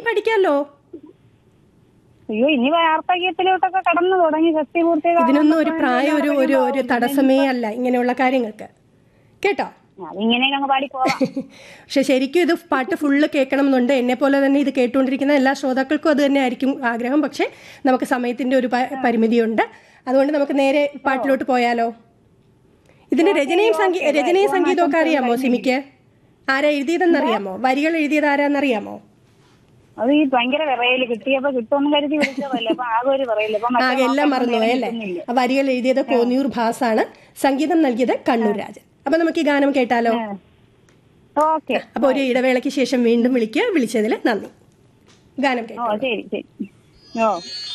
പഠിക്കാമല്ലോ അയ്യോ ഇനി വാർദ്ധക്യത്തിലോട്ടൊക്കെ കടന്നു തുടങ്ങി ഷഷ്ടി പൂർത്തി ഇതിനൊന്നും ഒരു പ്രായം ഒരു ഒരു ഒരു തടസ്സമേ അല്ല ഇങ്ങനെയുള്ള കാര്യങ്ങൾക്ക് കേട്ടോ അതിങ്ങനെയൊക്കെ അങ്ങ് പാടി പോവാം പക്ഷെ ശരിക്കും ഇത് പാട്ട് ഫുള്ള് കേൾക്കണം എന്നുണ്ട് എന്നെ പോലെ തന്നെ ഇത് കേട്ടുകൊണ്ടിരിക്കുന്ന എല്ലാ ശ്രോതാക്കൾക്കും അത് തന്നെ ആയിരിക്കും ആഗ്രഹം പക്ഷെ നമുക്ക് സമയത്തിന്റെ ഒരു പ- പരിമിതിയുണ്ട് അതുകൊണ്ട് നമുക്ക് നേരെ പാട്ടിലോട്ട് പോയാലോ ഇതിന് രചനയും സംഗീ രചനയും സംഗീതവും ഒക്കെ അറിയാമോ സിമിക്ക് ആരാ എഴുതിയതെന്നറിയാമോ വരികൾ എഴുതിയത് ആരാന്നറിയാമോ അത് ഈ ഭയങ്കര വിറയല് കിട്ടിയപ്പോ കിട്ടുമെന്ന് കരുതി വിളിച്ചതല്ലേ അപ്പൊ ആകെ ഒരു വിറയല് അപ്പൊ മറ്റേ ആകെ എല്ലാം വാക്കൊന്നും മറന്നുപോയി അല്ലേ കിട്ടുന്നില്ല. ആ വരികൾ എഴുതിയത് കോന്നിയൂർ ഭാസാണ് സംഗീതം നൽകിയത് കണ്ണൂർ രാജൻ അപ്പൊ നമുക്ക് ഈ ഗാനം കേട്ടാലോ ഓക്കെ അപ്പൊ ഒരു ഇടവേളയ്ക്ക് ശേഷം വീണ്ടും വിളിക്കുക വിളിച്ചതിൽ നന്ദി ഗാനം കേട്ടോ ഓ ശരി ശരി ഓ